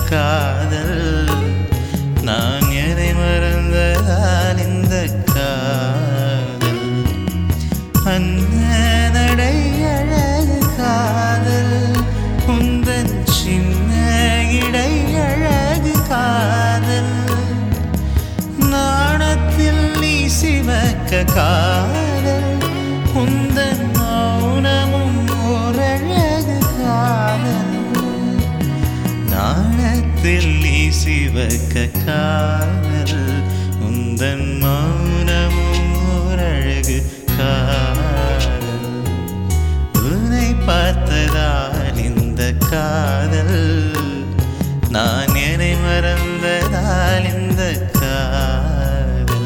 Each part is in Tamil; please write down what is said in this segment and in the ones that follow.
காதல் நான் என்னை மறந்ததால் இந்த காதல் அந்த நடை அழகு காதல் உந்தன் சின்ன இடை அழகு காதல் நாணத்தில் நீ சிவக்க காதல் உந்தன் மௌனமும் ஓரழகு காதல் நாணத்தில் நீ சிவக்க காதல் உந்தன் மௌனமும் ஓரழகு காதல் உன்னை பார்த்ததால் இந்த காதல் நான் என்னை மறந்ததால் இந்த காதல்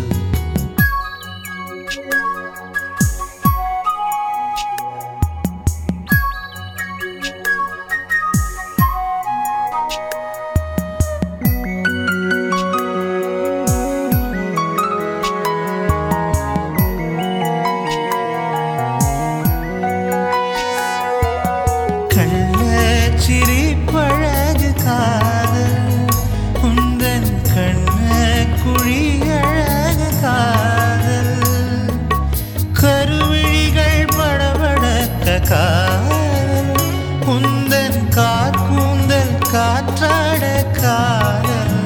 கள்ளச்சிரி பழகு காதல் உந்தன் கண்ண குழி அழகு காதல் கருவிழிகள் படபடக்க காதல் உந்தன் காக்கூந்தல் காற்றாட காதல்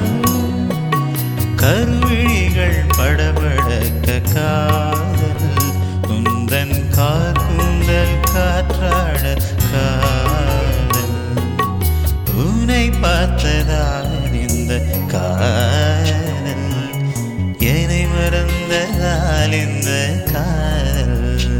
கருவிழிகள் படபடக்க காதல் உந்தன் காக்கூந்தல் காற்றாட காதல் உன்னை பார்த்ததால் இந்த காதல் என்னை மறந்ததால் இந்த காதல்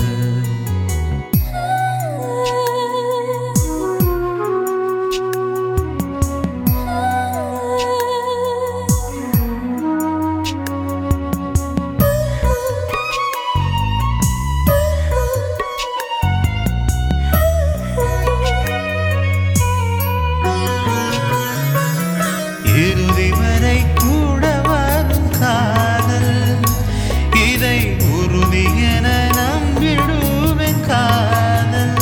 இறுதி வரை கூட வரும் காதல் இதை உறுதி என நம்பிடுவேன் காதல்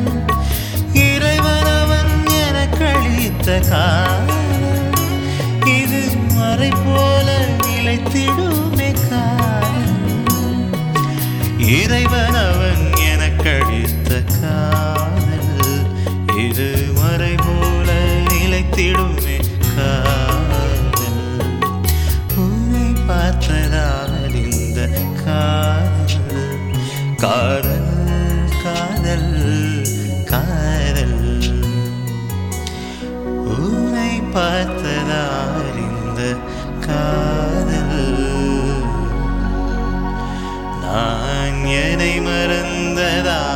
இறைவனவன் என கழித்த காதல் இது மறை போல நிலைத்திடுமே காதல் இறைவனவன் என கழித்த காதல் இது மறை போல நிலைத்திடுமே காதல் உன்னை பார்த்ததால் இந்த காதல் காதல் காதல் காதல் உன்னை பார்த்ததால் இந்த காதல் நான் என்னை மறந்ததா